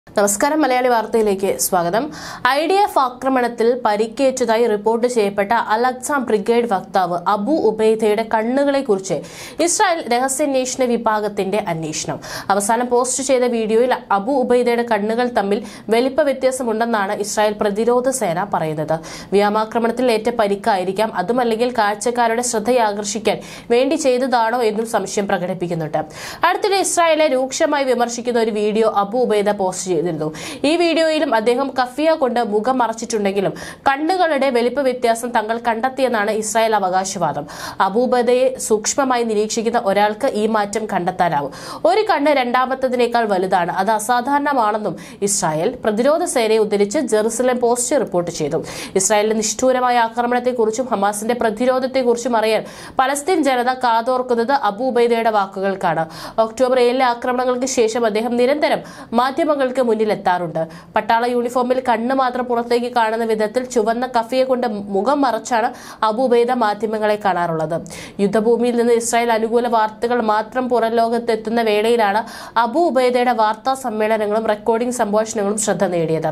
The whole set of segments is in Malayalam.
നമസ്കാരം മലയാളി വാർത്തയിലേക്ക് സ്വാഗതം ഐ ഡി എഫ് ആക്രമണത്തിൽ പരിക്കേറ്റതായി റിപ്പോർട്ട് ചെയ്യപ്പെട്ട അലക്സ ബ്രിഗേഡ് വക്താവ് അബു ഉബൈദയുടെ കണ്ണുകളെക്കുറിച്ച് ഇസ്രായേൽ രഹസ്യാന്വേഷണ വിഭാഗത്തിന്റെ അന്വേഷണം അവസാനം പോസ്റ്റ് ചെയ്ത വീഡിയോയിൽ അബു ഉബൈദയുടെ കണ്ണുകൾ തമ്മിൽ വലിപ്പ വ്യത്യാസമുണ്ടെന്നാണ് ഇസ്രായേൽ പ്രതിരോധ സേന പറയുന്നത് വ്യോമാക്രമണത്തിൽ ഏറ്റ പരിക്കായിരിക്കാം അതുമല്ലെങ്കിൽ കാഴ്ചക്കാരുടെ ശ്രദ്ധയാകർഷിക്കാൻ വേണ്ടി ചെയ്തതാണോ എന്നും സംശയം പ്രകടിപ്പിക്കുന്നുണ്ട് അടുത്തിടെ ഇസ്രായേലെ രൂക്ഷമായി വിമർശിക്കുന്ന ഒരു വീഡിയോ അബു ഉബൈദ പോസ്റ്റ് ചെയ്തിരുന്നു ഈ വീഡിയോയിലും അദ്ദേഹം കഫിയ കൊണ്ട് മുഖം മറച്ചിട്ടുണ്ടെങ്കിലും കണ്ണുകളുടെ വലിപ്പ വ്യത്യാസം തങ്ങൾ കണ്ടെത്തിയെന്നാണ് ഇസ്രായേൽ അവകാശവാദം അബൂബദയെ സൂക്ഷ്മമായി നിരീക്ഷിക്കുന്ന ഒരാൾക്ക് ഈ മാറ്റം കണ്ടെത്താനാവും ഒരു കണ്ണ് രണ്ടാമത്തതിനേക്കാൾ വലുതാണ് അത് അസാധാരണമാണെന്നും ഇസ്രായേൽ പ്രതിരോധ സേനയെ ഉദ്ധരിച്ച് ജെറുസലേം പോസ്റ്റ് റിപ്പോർട്ട് ചെയ്തു ഇസ്രായേലിന്റെ നിഷ്ഠൂരമായ ആക്രമണത്തെക്കുറിച്ചും ഹമാസിന്റെ പ്രതിരോധത്തെക്കുറിച്ചും അറിയാൻ പലസ്തീൻ ജനത കാതോർക്കുന്നത് അബൂബൈദയുടെ വാക്കുകൾക്കാണ് ഒക്ടോബർ ഏഴിലെ ആക്രമണങ്ങൾക്ക് ശേഷം അദ്ദേഹം നിരന്തരം മാധ്യമങ്ങൾക്ക് മുന്നിലെത്താറുണ്ട് പട്ടാള യൂണിഫോമിൽ കണ്ണ് മാത്രം പുറത്തേക്ക് കാണുന്ന വിധത്തിൽ ചുവന്ന കഫിയെ കൊണ്ട് മുഖം മറച്ചാണ് അബൂബൈദ മാധ്യമങ്ങളെ കാണാറുള്ളത് യുദ്ധഭൂമിയിൽ നിന്ന് ഇസ്രായേൽ അനുകൂല വാർത്തകൾ മാത്രം പുറം ലോകത്തെത്തുന്ന വേളയിലാണ് അബു ഉബൈദയുടെ വാർത്താ സമ്മേളനങ്ങളും റെക്കോർഡിംഗ് സംഭാഷണങ്ങളും ശ്രദ്ധ നേടിയത്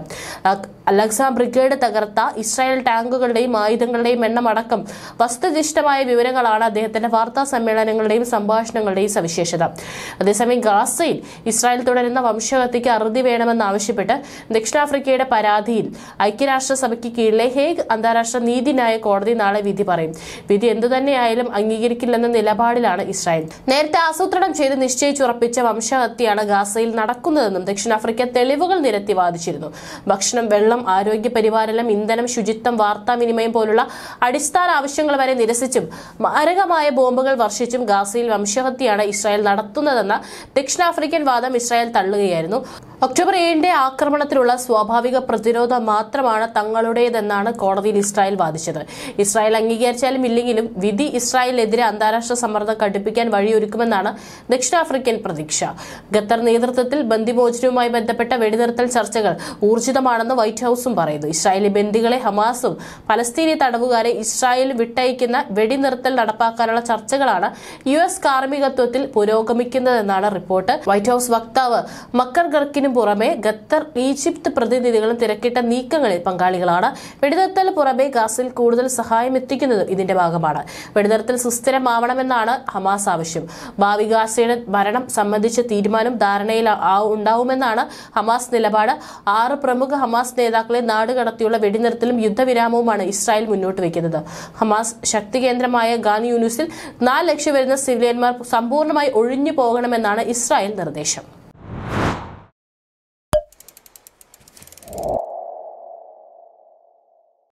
അലക്സ ബ്രിഗേഡ് തകർത്ത ഇസ്രായേൽ ടാങ്കുകളുടെയും ആയുധങ്ങളുടെയും എണ്ണം അടക്കം വസ്തുനിഷ്ഠമായ വിവരങ്ങളാണ് അദ്ദേഹത്തിന്റെ വാർത്താ സമ്മേളനങ്ങളുടെയും സംഭാഷണങ്ങളുടെയും സവിശേഷത അതേസമയം ഗാസയിൽ ഇസ്രായേൽ തുടരുന്ന വംശഹത്യയ്ക്ക് അറുതി വേണമെന്നാവശ്യപ്പെട്ട് ദക്ഷിണാഫ്രിക്കയുടെ പരാതിയിൽ ഐക്യരാഷ്ട്രസഭയ്ക്ക് കീഴിലെ ഹേഗ് അന്താരാഷ്ട്ര നീതിന്യായ കോടതി നാളെ വിധി പറയും വിധി എന്തുതന്നെയായാലും അംഗീകരിക്കില്ലെന്ന നിലപാടിലാണ് ഇസ്രായേൽ നേരത്തെ ആസൂത്രണം ചെയ്ത് നിശ്ചയിച്ചുറപ്പിച്ച വംശഹത്യയാണ് ഗാസയിൽ നടക്കുന്നതെന്നും ദക്ഷിണാഫ്രിക്ക തെളിവുകൾ നിരത്തി വാദിച്ചിരുന്നു ഭക്ഷണം വെള്ളം ആരോഗ്യ പരിപാലനം ഇന്ധനം ശുചിത്വം വാർത്താവിനിമയം പോലുള്ള അടിസ്ഥാന ആവശ്യങ്ങൾ വരെ നിരസിച്ചും മാരകമായ ബോംബുകൾ വർഷിച്ചും ഗാസയിൽ വംശഹത്യയാണ് ഇസ്രായേൽ നടത്തുന്നതെന്ന ദക്ഷിണാഫ്രിക്കൻ വാദം ഇസ്രായേൽ തള്ളുകയായിരുന്നു ഒക്ടോബർ ഏഴിന്റെ ആക്രമണത്തിലുള്ള സ്വാഭാവിക പ്രതിരോധം മാത്രമാണ് തങ്ങളുടേതെന്നാണ് കോടതിയിൽ ഇസ്രായേൽ വാദിച്ചത് ഇസ്രായേൽ അംഗീകരിച്ചാലും ഇല്ലെങ്കിലും വിധി ഇസ്രായേലിനെതിരെ അന്താരാഷ്ട്ര സമ്മർദ്ദം കടുപ്പിക്കാൻ വഴിയൊരുക്കുമെന്നാണ് ദക്ഷിണാഫ്രിക്കൻ പ്രതീക്ഷ ഖത്തർ നേതൃത്വത്തിൽ ബന്ദിമോചനവുമായി ബന്ധപ്പെട്ട വെടിനിർത്തൽ ചർച്ചകൾ ഊർജിതമാണെന്ന് വൈറ്റ് ഹൌസും പറയുന്നു ഇസ്രായേലി ബന്ദികളെ ഹമാസും പലസ്തീനി തടവുകാരെ ഇസ്രായേൽ വിട്ടയക്കുന്ന വെടിനിർത്തൽ നടപ്പാക്കാനുള്ള ചർച്ചകളാണ് യു എസ് കാർമ്മികത്വത്തിൽ പുരോഗമിക്കുന്നതെന്നാണ് റിപ്പോർട്ട് വൈറ്റ് ഹൌസ് വക്താവ് മക്കർ ഗർക്കിനും പുറമെ ഖത്തർ ഈജിപ്ത് പ്രതിനിധികളും തിരക്കിട്ട നീക്കങ്ങളിൽ പങ്കാളികളാണ് വെടിനിർത്തൽ പുറമെ ഗാസിൽ കൂടുതൽ സഹായം എത്തിക്കുന്നതും ഇതിന്റെ ഭാഗമാണ് വെടിനിർത്തൽ സുസ്ഥിരമാവണമെന്നാണ് ഹമാസ് ആവശ്യം ഭാവി ഗാസയുടെ ഭരണം സംബന്ധിച്ച തീരുമാനം ധാരണയിൽ ആ- ഉണ്ടാവുമെന്നാണ് ഹമാസ് നിലപാട് ആറ് പ്രമുഖ ഹമാസ് നേതാക്കളെ നാടുകടത്തിയുള്ള വെടിനിർത്തലും യുദ്ധവിരാമവുമാണ് ഇസ്രായേൽ മുന്നോട്ട് വയ്ക്കുന്നത് ഹമാസ് ശക്തി കേന്ദ്രമായ ഗാൻ യൂനിസിൽ നാല് ലക്ഷം വരുന്ന സിവിലിയന്മാർ സമ്പൂർണ്ണമായി ഒഴിഞ്ഞു പോകണമെന്നാണ് ഇസ്രായേൽ നിർദ്ദേശം